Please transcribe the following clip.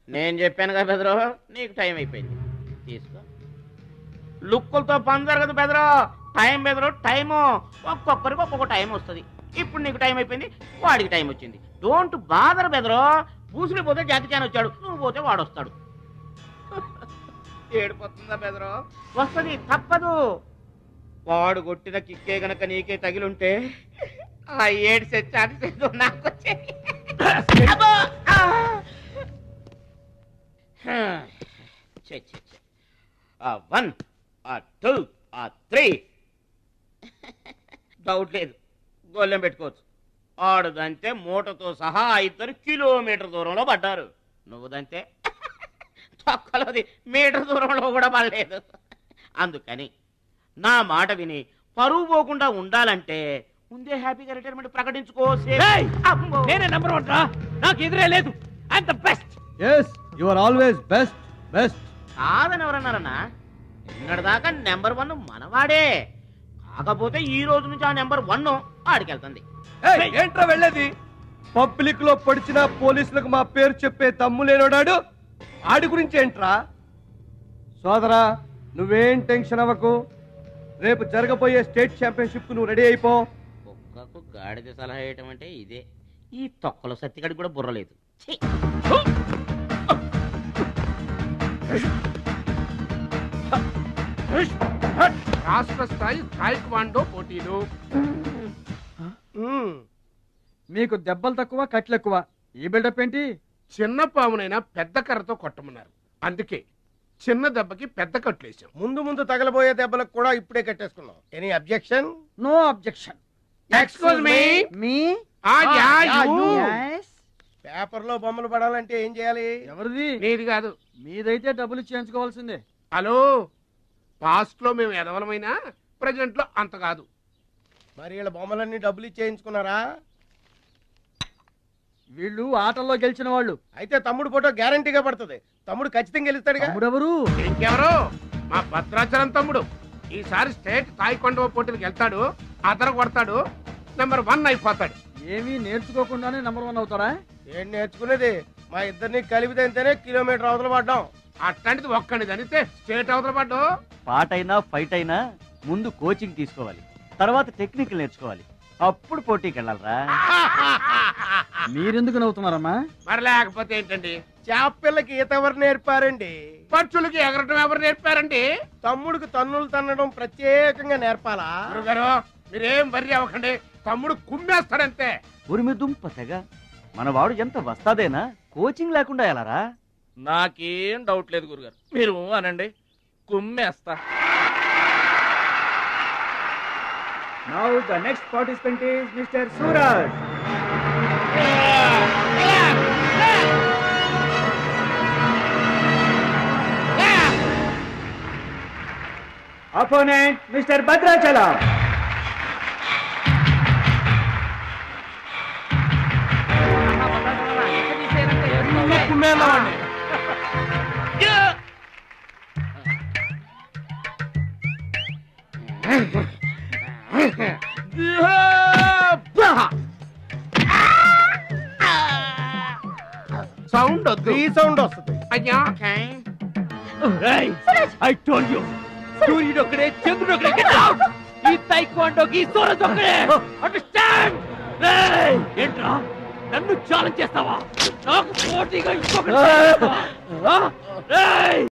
నేను చెప్పాను కదా బెదరు నీకు టైం అయిపోయింది తీసుకో లుక్కులతో పని జరగదు బెదరు టైం బెదరు టైము ఒక్కొక్కరికి ఒక్కొక్క టైం వస్తుంది ఇప్పుడు నీకు టైం అయిపోయింది వాడికి టైం వచ్చింది డోంట్ బాదర్ బెదరు పూసులు పోతే జాతి చాన్ వచ్చాడు నువ్వు పోతే వాడు వస్తాడు ఏడిపోతుందా బెదరు వస్తుంది తప్పదు వాడు కొట్టిన కిక్కే గనక నీకే తగిలుంటే ఆ ఏడు సెచ్చాటి సెచ్చు నాకు వచ్చేది. అబ్బో! ఆ! హా. ఛే, ఛే, ఛే. ఆ వన్ ఆ టూ ఆ త్రీ డౌట్ లేదు గోళ్ళెం పెట్టుకోవచ్చు ఆడుదంతే మూటతో సహా ఆ ఇద్దరు కిలోమీటర్ దూరంలో పడ్డారు నువ్వుదంతే తొక్కలోది మీటర్ దూరంలో కూడా పడలేదు అందుకని నా మాట విని పరువు పోకుండా ఉండాలంటే ముందే హ్యాపీగా రిటైర్మెంట్ ప్రకటించుకో సేఫ్. ఏయ్! అమ్మో. నేనే నెంబర్ వన్ రా నాకు ఎదురే లేదు I'm the best yes you are always best best కాదని ఎవరన్నారన్నా నిన్నటిదాకా నెంబర్ వన్ మనవాడే కాకపోతే ఈ రోజు నుంచి ఆ నెంబర్ వన్ ఆడికెళ్తుంది ఏంట్రా వెళ్ళేది పబ్లిక్ లో పడిచిన పోలీసులకు మా పేరు చెప్పే తమ్ము లేనోడాడు ఆడి గురించి ఏంట్రా సోదరా నువ్వేం టెన్షన్ అవ్వకు రేపు జరగబోయే స్టేట్ ఛాంపియన్షిప్ నువ్వు రెడీ అయిపో కుక్కకు గాడిద సలహా వేయటం అంటే ఇదే ఈ తొక్కల సత్తిగడికి కూడా బుర్రలేదు ఛీ! రాష్ట్ర స్థాయి తాయిక్వాండో పోటీలు మీకు దెబ్బలు తక్కువ కట్లు ఎక్కువ ఈ బిల్డప్ ఏంటి చిన్న పామునైనా పెద్ద కర్రతో కొట్టమన్నారు అందుకే చిన్న దెబ్బకి పెద్ద కట్లేసాం ముందు ముందు తగలబోయే దెబ్బలకు కూడా ఇప్పుడే కట్టేసుకున్నాం any objection no objection excuse me మీ పేపర్ లో బొమ్మలు పడాలంటే ఏం చేయాలి ఎవరిది నీది కాదు మీదైతే డబ్బులు చేయించుకోవాల్సిందే హలో పాస్ట్ లో మేము ఎదవలమైనా ప్రజెంట్ లో అంత కాదు మరి వీళ్ళ బొమ్మలన్నీ డబ్బులు ఇచ్చేయించుకున్నారా వీళ్ళు ఆటల్లో గెలిచిన వాళ్ళు అయితే తమ్ముడు ఫోటో గ్యారంటీగా పడుతుంది తమ్ముడు ఖచ్చితంగా గెలుస్తాడుగా తమ్ముడెవరు ఇంకెవరు మా భద్రాచలం తమ్ముడు ఈసారి స్టేట్ తాయికొండ పోటీలకు వెళ్తాడు అదర కొడతాడు నెంబర్ వన్ అయిపోతాడు ఏమీ నేర్చుకోకుండానే నంబర్ వన్ అవుతారా ఏం నేర్చుకునేది మా ఇద్దరిని కలిపితేనే కిలోమీటర్ అవతల పడ్డాం అట్లాంటిది ఒక్కడిది అనితే స్టేట్ అవతల పడ్డు పాట అయినా ఫైట్ అయినా ముందు కోచింగ్ తీసుకోవాలి తర్వాత టెక్నిక్ నేర్చుకోవాలి అప్పుడు పోటీకి వెళ్ళాలరా మీరెందుకు నవ్వుతున్నారమ్మా మరి లేకపోతే ఏంటండి చేప పిల్లకి ఈత ఎవరు నేర్పారండి పక్షులకి ఎగరటం ఎవరు నేర్పారండి తమ్ముడికి తన్నులు తన్నడం ప్రత్యేకంగా నేర్పాలా గురుగారు మీరేం బర్రి అవ్వకండి తమ్ముడు కుమ్మేస్తాడంతే ఉరిమి దుంప తెగ మన వాడు ఎంత వస్తాదేనా కోచింగ్ లేకుండా ఎలారా నాకేం డౌట్ లేదు గురుగారు మీరు అనండి కుమ్మేస్తా now the next participant is mister Suraj opponent mister Bhadrachalam sound వద్దు ఈ సౌండ్ వస్తుంది అయ్యా ఐ టోల్డ్ యు సూర్యుడు ఒకడే చంద్రుడు ఒకడే get out! ఈ తైక్వాండోకి సూరజ్ ఒకడే అండర్స్టాండ్ ఏంట్రా నన్ను ఛాలెంజ్ చేస్తావా నాకు పోటీగా ఇంకొకటి చేస్తావా? ఆ? రేయ్!